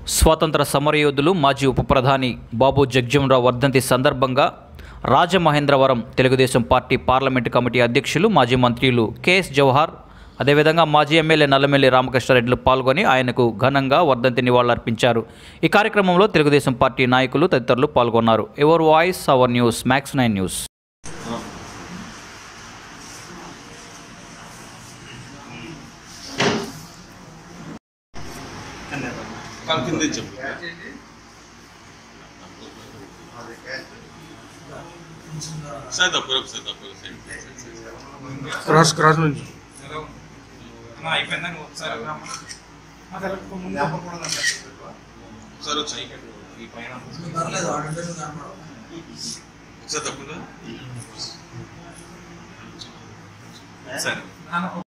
స్వాతంత్ర సమరయోధులు మాజీ ఉప ప్రధాని బాబు జగ్జీవనరావు వర్ధంతి సందర్భంగా Rajamahendravaram Telugu Desam party parliament committee అధ్యక్షులు మాజీ మంత్రులు కెఎస్ జవహర్ అదేవిధంగా మాజీ ఎమ్మెల్యే నల్లమెల్లి రామకృష్ణారెడ్డిలు పాల్గొని ఆయనకు ఘనంగా వర్ధంతి నివాళులర్పించారు ఈ కార్యక్రమంలో తెలుగుదేశం పార్టీ నాయకులు తదితరులు పాల్గొన్నారు ever voice our news max nine news కాలు కింద చెప్పు సార్ తప్పు సార్ తప్పు క్రాస్ క్రాస్ నుంచి సార్ వచ్చాయి సార్ తప్పు సరే